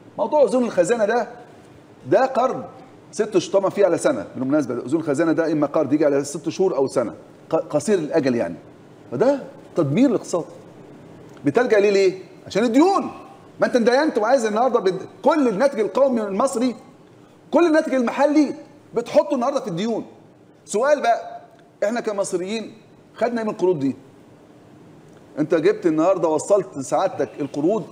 موضوع اذون الخزانه ده ده قرض ست شطامه فيه على سنه بالمناسبه اذون الخزانه ده اما قرض يجي على ست شهور او سنه ق- قصير الاجل يعني فده تدمير الاقتصاد بتلجا ليه ليه؟ عشان الديون ما انت اندينت وعايز النهارده بد... كل الناتج القومي المصري كل الناتج المحلي بتحطه النهارده في الديون سؤال بقى احنا كمصريين خدنا ايه من القروض دي؟ انت جبت النهارده وصلت سعادتك القروض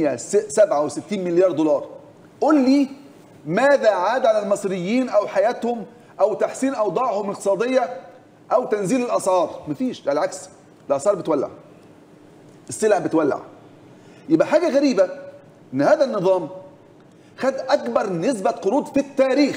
167 مليار دولار قول لي ماذا عاد على المصريين او حياتهم او تحسين اوضاعهم الاقتصاديه او تنزيل الاسعار مفيش على العكس الاسعار بتولع السلع بتولع يبقى حاجه غريبه ان هذا النظام خد اكبر نسبه قروض في التاريخ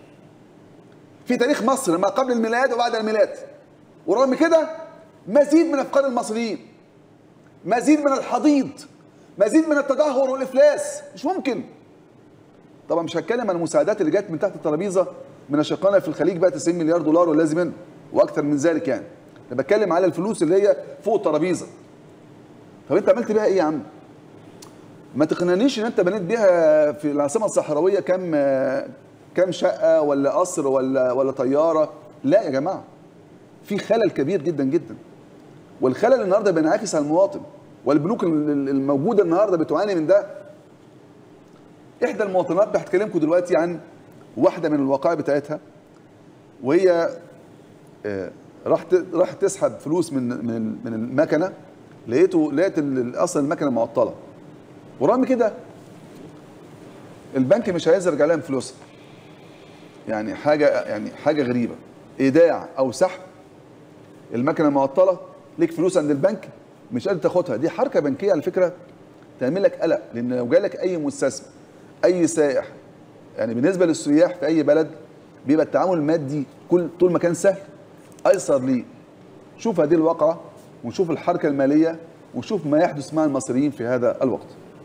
في تاريخ مصر ما قبل الميلاد وبعد الميلاد ورغم كده مزيد من افقار المصريين مزيد من الحضيض مزيد من التدهور والافلاس مش ممكن طبعا مش هتكلم عن المساعدات اللي جت من تحت الترابيزه من اشقائنا في الخليج بقى 90 مليار دولار واللازم منه واكثر من ذلك يعني انا بتكلم على الفلوس اللي هي فوق الترابيزه طب انت عملت بيها ايه يا عم ما تقنعنيش ان انت بنيت بيها في العاصمه الصحراويه كام كام شقه ولا قصر ولا ولا طياره لا يا جماعه في خلل كبير جدا جدا والخلل النهارده بينعكس على المواطن والبنوك الموجوده النهارده بتعاني من ده احدى المواطنات هتكلمكم دلوقتي عن واحده من الوقائع بتاعتها وهي آه، راح ت- راح تسحب فلوس من من من المكنه لقيته لقيت ال- اصلا المكنه معطله ورغم كده البنك مش عايز يرجع لها من فلوسها يعني حاجه يعني حاجه غريبه ايداع او سحب المكنه معطله ليك فلوس عند البنك مش قادر تاخدها دي حركه بنكيه على فكره تعمل لك قلق لان لو جالك اي مستثمر اي سائح يعني بالنسبه للسياح في اي بلد بيبقى التعامل المادي كل طول ما كان سهل ايسر ليه شوف هذه الواقعه ونشوف الحركه الماليه ونشوف ما يحدث مع المصريين في هذا الوقت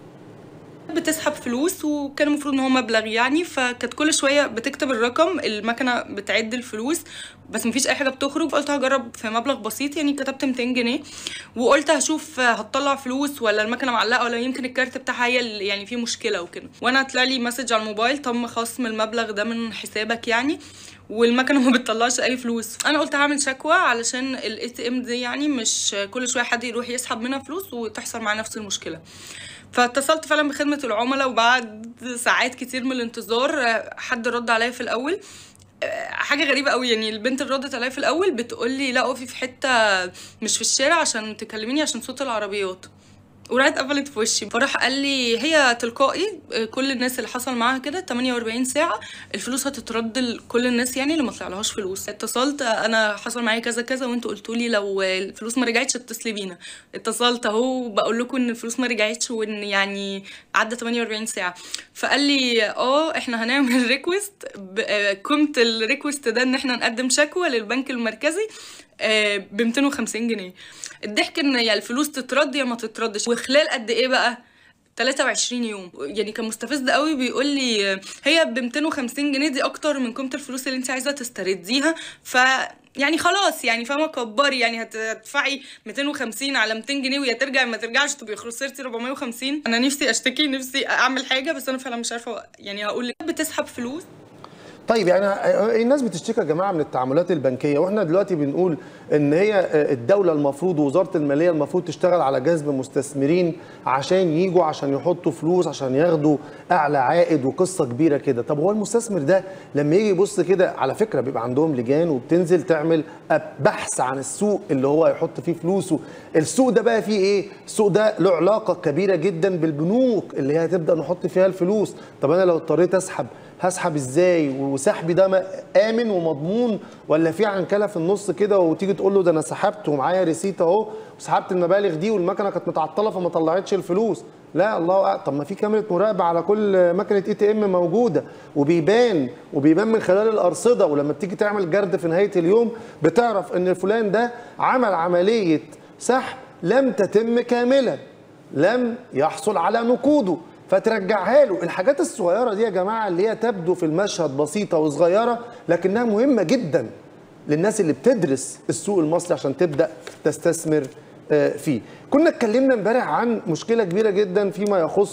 بتسحب فلوس وكان المفروض ان هو مبلغ يعني فكانت كل شويه بتكتب الرقم المكنه بتعد الفلوس بس مفيش اي حاجه بتخرج فقلت هجرب في مبلغ بسيط يعني كتبت 200 جنيه وقلت هشوف هتطلع فلوس ولا المكنه معلقه ولا يمكن الكارت بتاعها هي اللي يعني فيه مشكله وكده وانا طلع لي مسج على الموبايل تم خصم المبلغ ده من حسابك يعني والمكنه ما بتطلعش اي فلوس انا قلت هعمل شكوى علشان الاي تي ام دي يعني مش كل شويه حد يروح يسحب منها فلوس وتحصل معاه نفس المشكله فاتصلت فعلا بخدمه العملاء وبعد ساعات كتير من الانتظار آه، حد رد عليا في الاول آه، حاجه غريبه قوي يعني البنت اللي ردت عليا في الاول بتقول لي لا اقفي في حته مش في الشارع عشان تكلميني عشان صوت العربيات وراحت قفلت في وشي فراح قال لي هي تلقائي آه، كل الناس اللي حصل معاها كده 48 ساعه الفلوس هتترد لكل الناس يعني اللي ما طلعلهاش فلوس اتصلت آه، انا حصل معايا كذا كذا وانتوا قلتوا لي لو الفلوس ما رجعتش اتصلي بينا اتصلت اهو بقول لكم ان الفلوس ما رجعتش وان يعني عدى 48 ساعه فقال لي اه احنا هنعمل ريكوست قيمه الريكوست ده ان احنا نقدم شكوى للبنك المركزي ب 250 جنيه الضحك ان يا الفلوس تترد يا ما تتردش وخلال قد ايه بقى 23 يوم يعني كان مستفز قوي بيقول لي هي ب 250 جنيه دي اكتر من قيمه الفلوس اللي انت عايزه تسترديها ف يعني خلاص يعني فاهمه كبري يعني هت- هتدفعي 250 على 200 جنيه ويا ترجع ما ترجعش تبقي خسرتي 450 انا نفسي اشتكي نفسي اعمل حاجه بس انا فعلا مش عارفه يعني هقول لك بتسحب فلوس طيب يعني الناس بتشتكي يا جماعه من التعاملات البنكيه واحنا دلوقتي بنقول ان هي الدوله المفروض ووزاره الماليه المفروض تشتغل على جذب مستثمرين عشان يجوا عشان يحطوا فلوس عشان ياخدوا اعلى عائد وقصه كبيره كده طب هو المستثمر ده لما يجي يبص كده على فكره بيبقى عندهم لجان وبتنزل تعمل بحث عن السوق اللي هو يحط فيه فلوسه السوق ده بقى فيه ايه السوق ده له علاقه كبيره جدا بالبنوك اللي هي هتبدا نحط فيها الفلوس طب انا لو اضطريت اسحب هسحب ازاي وسحبي ده م- امن ومضمون ولا في عنكله في النص كده وتيجي تقول له ده انا سحبت ومعايا ريسيت اهو وسحبت المبالغ دي والمكنه كانت متعطله فما طلعتش الفلوس لا الله أعلم. طب ما في كاميرا مراقبه على كل مكنه اي تي ام موجوده وبيبان وبيبان من خلال الارصده ولما بتيجي تعمل جرد في نهايه اليوم بتعرف ان فلان ده عمل عمليه سحب لم تتم كاملا لم يحصل على نقوده فترجعها له الحاجات الصغيره دي يا جماعه اللي هي تبدو في المشهد بسيطه وصغيره لكنها مهمه جدا للناس اللي بتدرس السوق المصري عشان تبدا تستثمر آه، فيه كنا اتكلمنا امبارح عن مشكله كبيره جدا فيما يخص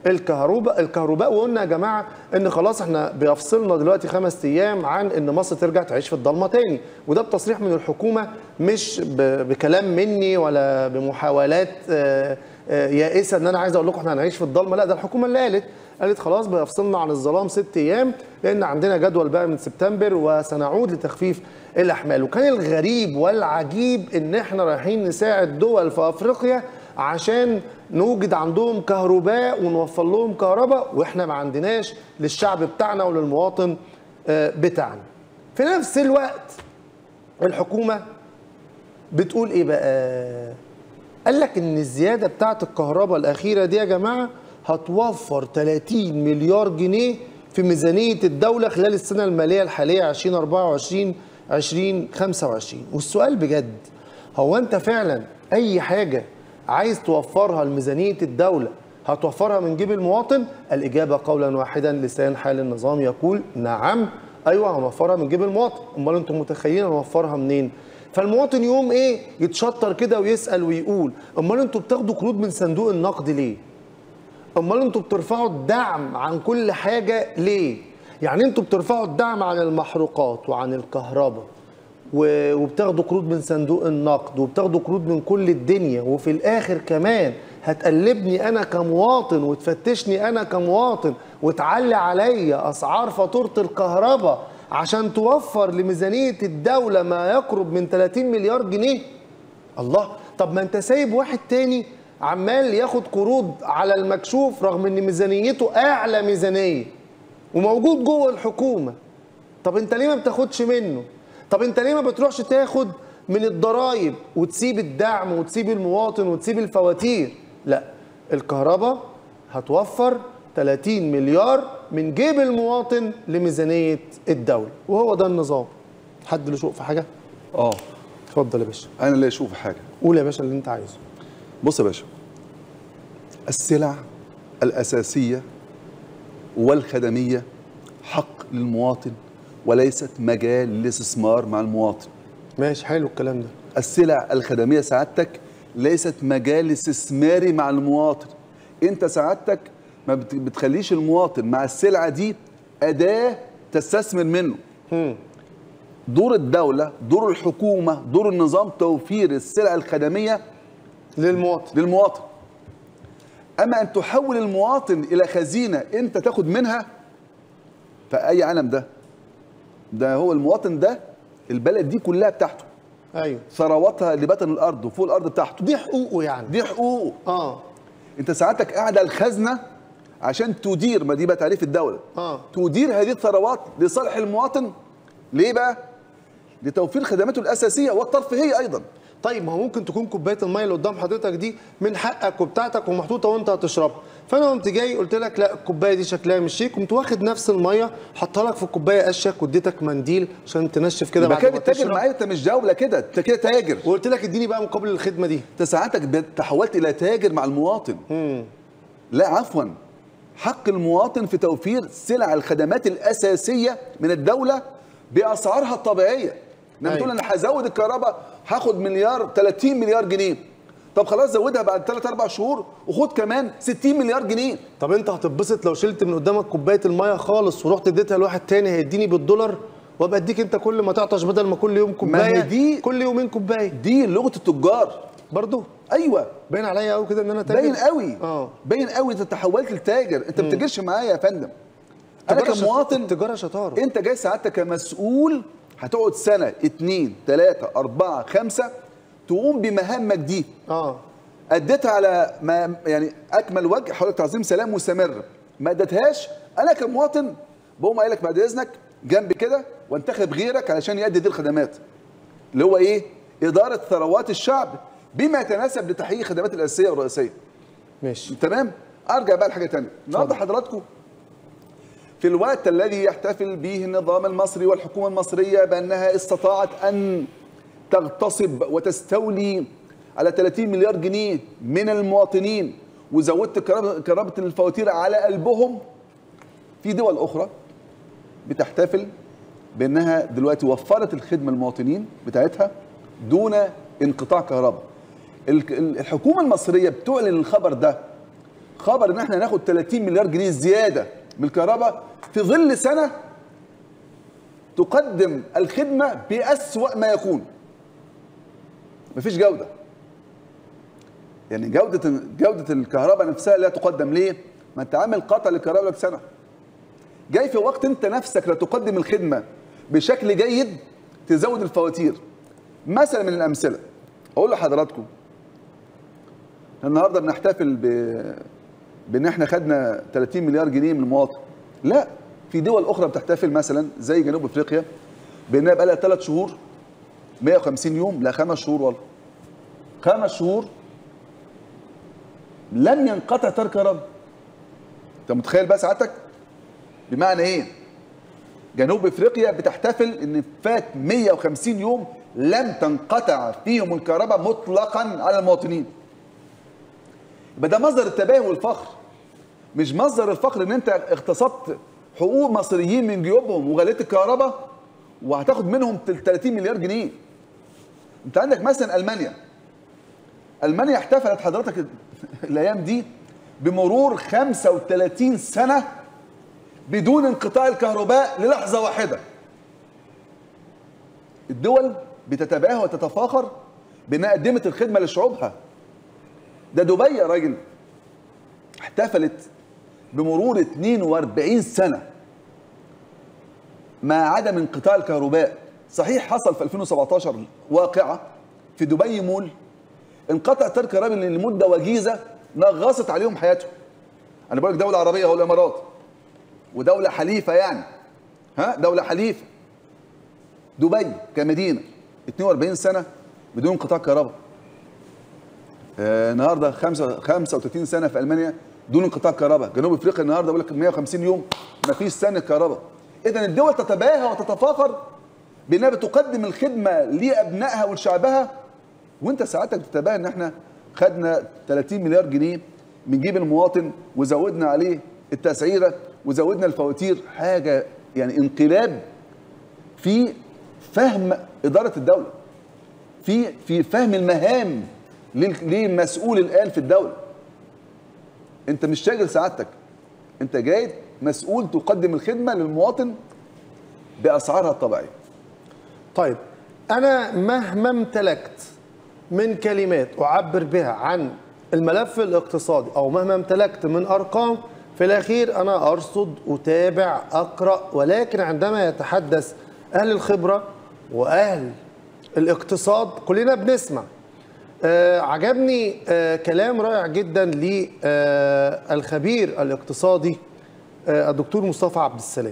الكهرباء الكهرباء وقلنا يا جماعه ان خلاص احنا بيفصلنا دلوقتي خمس ايام عن ان مصر ترجع تعيش في الضلمه تاني وده بتصريح من الحكومه مش ب- بكلام مني ولا بمحاولات آه، آه، يائسه ان انا عايز اقول لكم احنا هنعيش في الضلمه لا ده الحكومه اللي قالت قالت خلاص بيفصلنا عن الظلام ست ايام لان عندنا جدول بقى من سبتمبر وسنعود لتخفيف الاحمال وكان الغريب والعجيب ان احنا رايحين نساعد دول في افريقيا عشان نوجد عندهم كهرباء ونوفر لهم كهرباء واحنا ما عندناش للشعب بتاعنا وللمواطن آه، بتاعنا في نفس الوقت الحكومه بتقول ايه بقى قال لك ان الزياده بتاعه الكهرباء الاخيره دي يا جماعه هتوفر 30 مليار جنيه في ميزانيه الدوله خلال السنه الماليه الحاليه 2024 2025 والسؤال بجد هو انت فعلا اي حاجه عايز توفرها لميزانيه الدوله هتوفرها من جيب المواطن الاجابه قولا واحدا لسان حال النظام يقول نعم ايوه هنوفرها من جيب المواطن امال انتم متخيلين هنوفرها منين فالمواطن يقوم ايه يتشطر كده ويسال ويقول امال انتوا بتاخدوا قروض من صندوق النقد ليه امال انتوا بترفعوا الدعم عن كل حاجه ليه يعني انتوا بترفعوا الدعم عن المحروقات وعن الكهرباء و- وبتاخدوا قروض من صندوق النقد وبتاخدوا قروض من كل الدنيا وفي الاخر كمان هتقلبني انا كمواطن وتفتشني انا كمواطن وتعلي عليا اسعار فاتوره الكهرباء عشان توفر لميزانيه الدوله ما يقرب من 30 مليار جنيه الله طب ما انت سايب واحد تاني عمال ياخد قروض على المكشوف رغم ان ميزانيته اعلى ميزانيه وموجود جوه الحكومه طب انت ليه ما بتاخدش منه طب انت ليه ما بتروحش تاخد من الضرايب وتسيب الدعم وتسيب المواطن وتسيب الفواتير لا الكهرباء هتوفر 30 مليار من جيب المواطن لميزانيه الدوله وهو ده النظام حد له شوق في حاجه اه اتفضل يا باشا انا اللي اشوف حاجه قول يا باشا اللي انت عايزه بص يا باشا السلع الأساسية والخدمية حق للمواطن وليست مجال للاستثمار مع المواطن ماشي حلو الكلام ده السلع الخدمية سعادتك ليست مجال استثماري مع المواطن انت سعادتك ما بت- بتخليش المواطن مع السلعة دي أداة تستثمر منه دور الدولة دور الحكومة دور النظام توفير السلع الخدمية للمواطن للمواطن اما ان تحول المواطن الى خزينه انت تاخد منها فاي عالم ده ده هو المواطن ده البلد دي كلها بتاعته ايوه ثرواتها لبطن الارض وفوق الارض بتاعته دي حقوقه يعني دي حقوقه اه انت ساعتك قاعد على الخزنه عشان تدير ما دي بقى تعريف الدوله آه. تدير هذه الثروات لصالح المواطن ليه بقى لتوفير خدماته الاساسيه والترفيهيه ايضا طيب ما هو ممكن تكون كوبايه الميه اللي قدام حضرتك دي من حقك وبتاعتك ومحطوطه وانت هتشربها فانا قمت جاي قلت لك لا الكوبايه دي شكلها مش شيك قمت واخد نفس الميه حطها لك في الكوبايه اشك واديتك منديل عشان تنشف كده يبقى بعد كده ما بتتاجر تشرب معايا انت مش جوله كده انت كده تاجر وقلت لك اديني بقى مقابل الخدمه دي انت ساعتك بت- تحولت الى تاجر مع المواطن لا عفوا حق المواطن في توفير سلع الخدمات الاساسيه من الدوله باسعارها الطبيعيه لما أيوة. تقول انا هزود الكهرباء هاخد مليار 30 مليار جنيه طب خلاص زودها بعد 3 4 شهور وخد كمان 60 مليار جنيه طب انت هتتبسط لو شلت من قدامك كوبايه الميه خالص ورحت اديتها لواحد تاني هيديني بالدولار وابقى اديك انت كل ما تعطش بدل ما كل يوم كوبايه دي- كل يومين كوبايه دي لغه التجار برضه ايوه باين عليا قوي كده ان انا تاجر باين قوي اه باين قوي انت تحولت لتاجر انت ما بتتاجرش معايا يا فندم انا التجارة شط- كمواطن التجاره شطاره انت جاي سعادتك كمسؤول هتقعد سنه اتنين تلاته اربعه خمسه تقوم بمهامك دي اه اديتها على ما يعني اكمل وجه حضرتك تعظيم سلام مستمر ما اديتهاش انا كمواطن بقوم قايل لك بعد اذنك جنب كده وانتخب غيرك علشان يؤدي دي الخدمات اللي هو ايه؟ اداره ثروات الشعب بما يتناسب لتحقيق الخدمات الاساسيه والرئيسيه ماشي تمام ارجع بقى لحاجه ثانيه النهارده حضراتكم في الوقت الذي يحتفل به النظام المصري والحكومه المصريه بانها استطاعت ان تغتصب وتستولي على 30 مليار جنيه من المواطنين وزودت كرامه كرامة الفواتير على قلبهم في دول اخرى بتحتفل بانها دلوقتي وفرت الخدمه للمواطنين بتاعتها دون انقطاع كهرباء ال- ال- الحكومه المصريه بتعلن الخبر ده خبر ان احنا هناخد 30 مليار جنيه زياده من الكهرباء في ظل سنه تقدم الخدمه باسوا ما يكون مفيش جوده يعني جوده جوده الكهرباء نفسها لا تقدم ليه ما انت عامل قطع للكهرباء لك سنه جاي في وقت انت نفسك لا تقدم الخدمه بشكل جيد تزود الفواتير مثلا من الامثله اقول لحضراتكم النهارده بنحتفل ب بان احنا خدنا 30 مليار جنيه من المواطن لا في دول اخرى بتحتفل مثلا زي جنوب افريقيا بانها بقى لها ثلاث شهور 150 يوم لا خمس شهور والله خمس شهور لم ينقطع تيار كهرباء انت متخيل بقى سعادتك بمعنى ايه جنوب افريقيا بتحتفل ان فات 150 يوم لم تنقطع فيهم الكهرباء مطلقا على المواطنين يبقى ده مصدر التباهي والفخر مش مصدر الفخر ان انت اغتصبت حقوق مصريين من جيوبهم وغليت الكهرباء وهتاخد منهم 30 مليار جنيه انت عندك مثلا المانيا المانيا احتفلت حضرتك الايام دي بمرور 35 سنه بدون انقطاع الكهرباء للحظه واحده الدول بتتباهى وتتفاخر بانها قدمت الخدمه لشعوبها ده دبي يا راجل احتفلت بمرور 42 سنه مع عدم انقطاع الكهرباء صحيح حصل في 2017 واقعه في دبي مول انقطع تيار كهرباء لمده وجيزه نغصت عليهم حياتهم انا بقول لك دوله عربيه اهو الامارات ودوله حليفه يعني ها دوله حليفه دبي كمدينه 42 سنه بدون انقطاع كهرباء آه، النهارده 5 35 سنه في المانيا دون انقطاع كهرباء جنوب افريقيا النهارده بيقول لك 150 يوم ما فيش سنه كهرباء اذا الدول تتباهى وتتفاخر بانها بتقدم الخدمه لابنائها ولشعبها وانت ساعتك بتتباهى ان احنا خدنا 30 مليار جنيه من جيب المواطن وزودنا عليه التسعيره وزودنا الفواتير حاجه يعني انقلاب في فهم اداره الدوله في في فهم المهام لل- للمسؤول الان في الدوله انت مش شاغل سعادتك انت جاي مسؤول تقدم الخدمه للمواطن باسعارها الطبيعيه طيب انا مهما امتلكت من كلمات اعبر بها عن الملف الاقتصادي او مهما امتلكت من ارقام في الاخير انا ارصد اتابع اقرا ولكن عندما يتحدث اهل الخبره واهل الاقتصاد كلنا بنسمع آه عجبني آه كلام رائع جدا للخبير الاقتصادي آه الدكتور مصطفى عبد السلام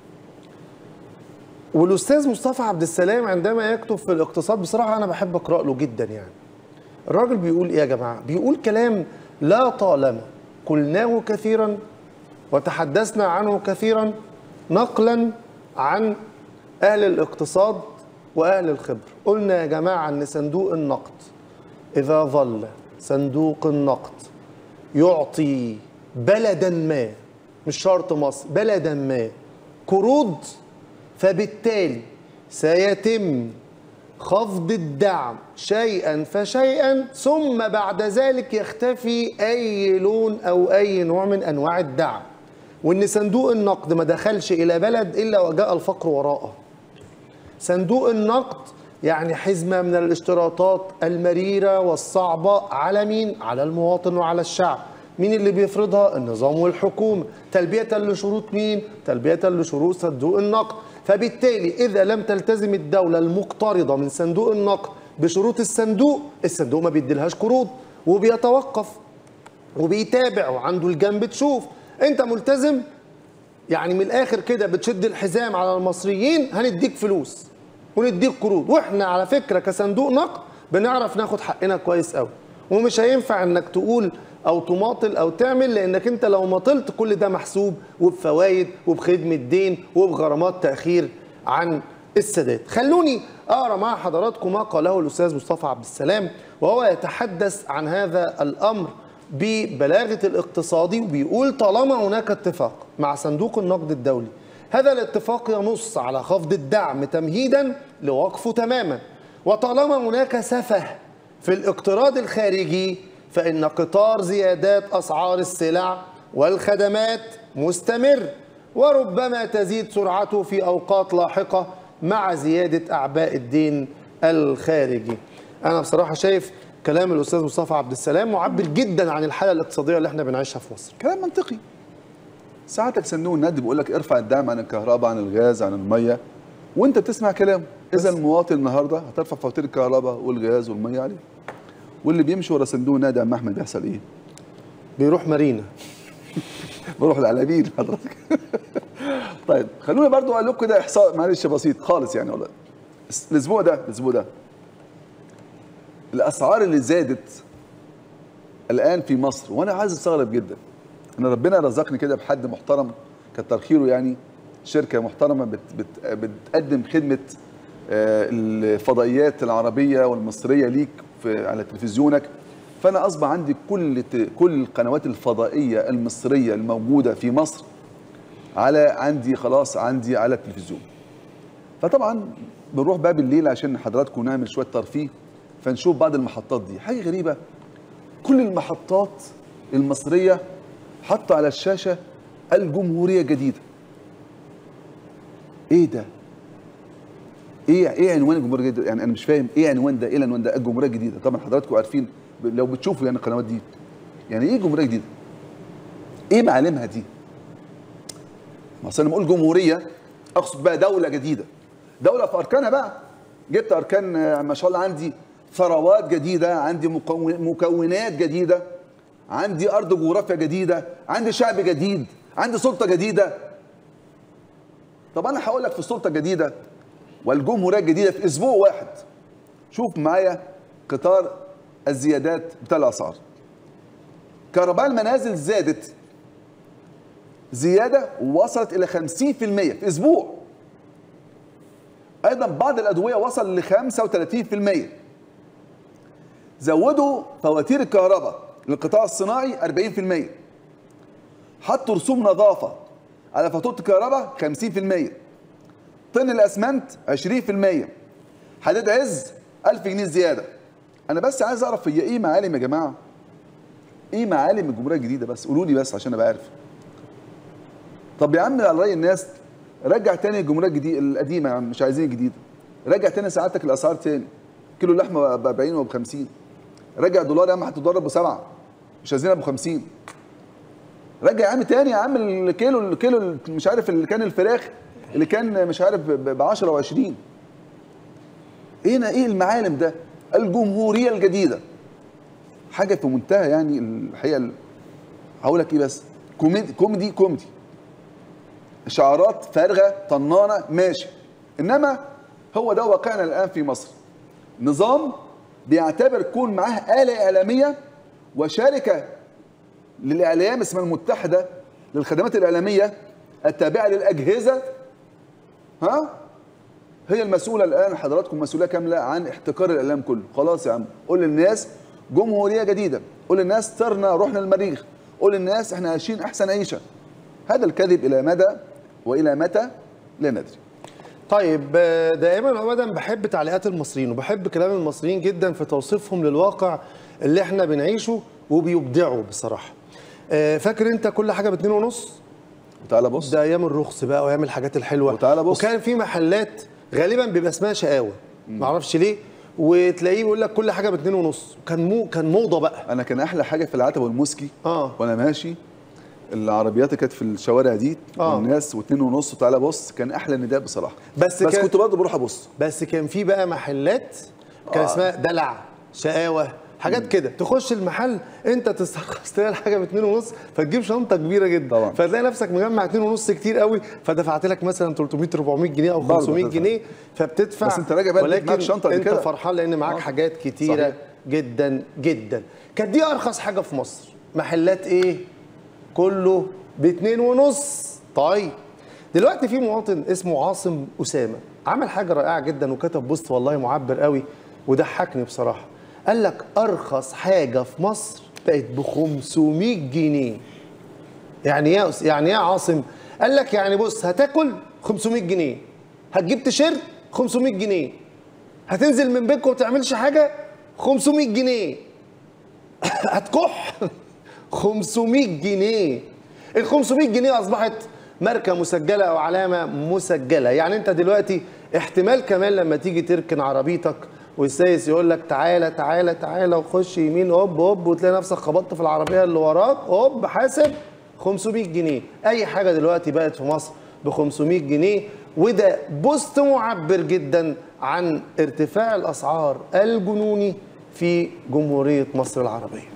والاستاذ مصطفى عبد السلام عندما يكتب في الاقتصاد بصراحه انا بحب اقرا له جدا يعني الراجل بيقول ايه يا جماعه بيقول كلام لا طالما قلناه كثيرا وتحدثنا عنه كثيرا نقلا عن اهل الاقتصاد واهل الخبر قلنا يا جماعه ان صندوق النقد اذا ظل صندوق النقد يعطي بلدا ما مش شرط مصر بلدا ما قروض فبالتالي سيتم خفض الدعم شيئا فشيئا ثم بعد ذلك يختفي اي لون او اي نوع من انواع الدعم وان صندوق النقد ما دخلش الى بلد الا وجاء الفقر وراءه صندوق النقد يعني حزمة من الاشتراطات المريرة والصعبة على مين؟ على المواطن وعلى الشعب مين اللي بيفرضها؟ النظام والحكومة تلبية لشروط مين؟ تلبية لشروط صندوق النقد فبالتالي إذا لم تلتزم الدولة المقترضة من صندوق النقد بشروط الصندوق الصندوق ما بيديلهاش قروض وبيتوقف وبيتابع وعنده الجنب تشوف انت ملتزم يعني من الاخر كده بتشد الحزام على المصريين هنديك فلوس ونديك قروض واحنا على فكره كصندوق نقد بنعرف ناخد حقنا كويس قوي ومش هينفع انك تقول او تماطل او تعمل لانك انت لو ماطلت كل ده محسوب وبفوائد وبخدمه دين وبغرامات تاخير عن السداد خلوني اقرا مع حضراتكم ما قاله الاستاذ مصطفى عبد السلام وهو يتحدث عن هذا الامر ببلاغه الاقتصادي وبيقول طالما هناك اتفاق مع صندوق النقد الدولي هذا الاتفاق ينص على خفض الدعم تمهيدا لوقفه تماما وطالما هناك سفه في الاقتراض الخارجي فإن قطار زيادات أسعار السلع والخدمات مستمر وربما تزيد سرعته في أوقات لاحقة مع زيادة أعباء الدين الخارجي أنا بصراحة شايف كلام الأستاذ مصطفى عبد السلام معبر جدا عن الحالة الاقتصادية اللي احنا بنعيشها في مصر كلام منطقي ساعتك صندوق النقد بيقول لك ارفع الدعم عن الكهرباء عن الغاز عن الميه وانت بتسمع كلامه اذا المواطن النهارده هترفع فواتير الكهرباء والغاز والميه عليه واللي بيمشي ورا صندوق النقد يا عم احمد بيحصل ايه؟ بيروح مارينا بروح العلابين حضرتك طيب خلونا برضو اقول لكم كده احصاء معلش بسيط خالص يعني والله الاسبوع ده الاسبوع ده الاسعار اللي زادت الان في مصر وانا عايز استغرب جدا ان ربنا رزقني كده بحد محترم كتر خيره يعني شركه محترمه بت بت بتقدم خدمه آه، الفضائيات العربيه والمصريه ليك في على تلفزيونك فانا اصبح عندي كل ت- كل القنوات الفضائيه المصريه الموجوده في مصر على عندي خلاص عندي على التلفزيون فطبعا بنروح بقى بالليل عشان حضراتكم نعمل شويه ترفيه فنشوف بعض المحطات دي حاجه غريبه كل المحطات المصريه حاطه على الشاشه الجمهوريه جديده ايه ده ايه ايه عنوان الجمهوريه الجديده يعني انا مش فاهم ايه عنوان ده ايه العنوان ده الجمهوريه الجديده طبعا حضراتكم عارفين ب- لو بتشوفوا يعني القنوات دي يعني ايه جمهوريه جديده ايه معالمها دي ما اصل انا بقول جمهوريه اقصد بقى دوله جديده دوله في اركانها بقى جبت اركان آه، ما شاء الله عندي ثروات جديده عندي مكون- مكونات جديده عندي ارض جغرافيا جديده عندي شعب جديد عندي سلطه جديده طب انا هقول لك في السلطه الجديده والجمهوريه الجديده في اسبوع واحد شوف معايا قطار الزيادات بتاع الاسعار كهرباء المنازل زادت زياده وصلت الى 50% في اسبوع ايضا بعض الادويه وصل ل 35% زودوا فواتير الكهرباء للقطاع الصناعي 40% حطوا رسوم نظافه على فاتوره الكهرباء 50% طن الاسمنت 20% حديد عز 1000 جنيه زياده انا بس عايز اعرف هي ايه معالم يا جماعه ايه معالم الجمهوريه الجديده بس قولوا لي بس عشان ابقى عارف طب يا عم على راي الناس رجع تاني الجمهوريه الجديده القديمه يا عم مش عايزين الجديده رجع تاني سعادتك الاسعار تاني كيلو اللحمه ب 40 وب 50 رجع الدولار يا عم هتتضرب بسبعه مش عايزين ابو 50 رجع يا عم تاني يا عم الكيلو الكيلو مش عارف اللي كان الفراخ اللي كان مش عارف ب 10 و20 ايه ايه المعالم ده الجمهوريه الجديده حاجه في منتهى يعني الحقيقه ال- هقول لك ايه بس كوميدي كوميدي كوميدي شعارات فارغه طنانه ماشي انما هو ده واقعنا الان في مصر نظام بيعتبر كون معاه آلة إعلامية وشركة للإعلام اسمها المتحدة للخدمات الإعلامية التابعة للأجهزة ها هي المسؤولة الآن حضراتكم مسؤولية كاملة عن احتكار الإعلام كله خلاص يا عم قول للناس جمهورية جديدة قول للناس صرنا رحنا المريخ قول للناس احنا عايشين أحسن عيشة هذا الكذب إلى مدى وإلى متى لا ندري طيب آه، دائما وابدا بحب تعليقات المصريين وبحب كلام المصريين جدا في توصيفهم للواقع اللي احنا بنعيشه وبيبدعوا بصراحه آه، فاكر انت كل حاجه باتنين ونص وتعالى بص ده ايام الرخص بقى وايام الحاجات الحلوه وتعالى بص. وكان في محلات غالبا بيبقى اسمها شقاوه معرفش ليه وتلاقيه بيقول لك كل حاجه باتنين ونص كان مو كان موضه بقى انا كان احلى حاجه في العتبه والموسكي آه. وانا ماشي العربيات اللي كانت في الشوارع دي آه. والناس واتنين ونص وتعالى بص كان احلى نداء بصراحه بس بس كان- كنت برضه بروح ابص بس كان في بقى محلات كان آه. اسمها دلع شقاوه حاجات كده تخش المحل انت تسترخص تلاقي الحاجه باتنين ونص فتجيب شنطه كبيره جدا طبعا. فتلاقي نفسك مجمع اتنين ونص كتير قوي فدفعت لك مثلا 300 400 جنيه او برضه 500 هتدفع. جنيه فبتدفع بس انت راجع بقى ولكن معاك شنطة قد انت كده. فرحان لان معاك آه. حاجات كتيره صحيح. جدا جدا كانت دي ارخص حاجه في مصر محلات ايه كله باتنين ونص طيب دلوقتي في مواطن اسمه عاصم أسامة عمل حاجة رائعة جدا وكتب بوست والله معبر قوي وضحكني بصراحة قال لك أرخص حاجة في مصر بقت ب 500 جنيه يعني ايه يا أس- يعني ايه يا عاصم قال لك يعني بص هتاكل 500 جنيه هتجيب تيشيرت 500 جنيه هتنزل من بيتك وما تعملش حاجة 500 جنيه هتكح 500 جنيه ال 500 جنيه اصبحت ماركه مسجله او علامه مسجله يعني انت دلوقتي احتمال كمان لما تيجي تركن عربيتك والسايس يقول لك تعالى تعالى تعالى وخش يمين هوب هوب وتلاقي نفسك خبطت في العربيه اللي وراك هوب حاسب 500 جنيه اي حاجه دلوقتي بقت في مصر ب 500 جنيه وده بوست معبر جدا عن ارتفاع الاسعار الجنوني في جمهوريه مصر العربيه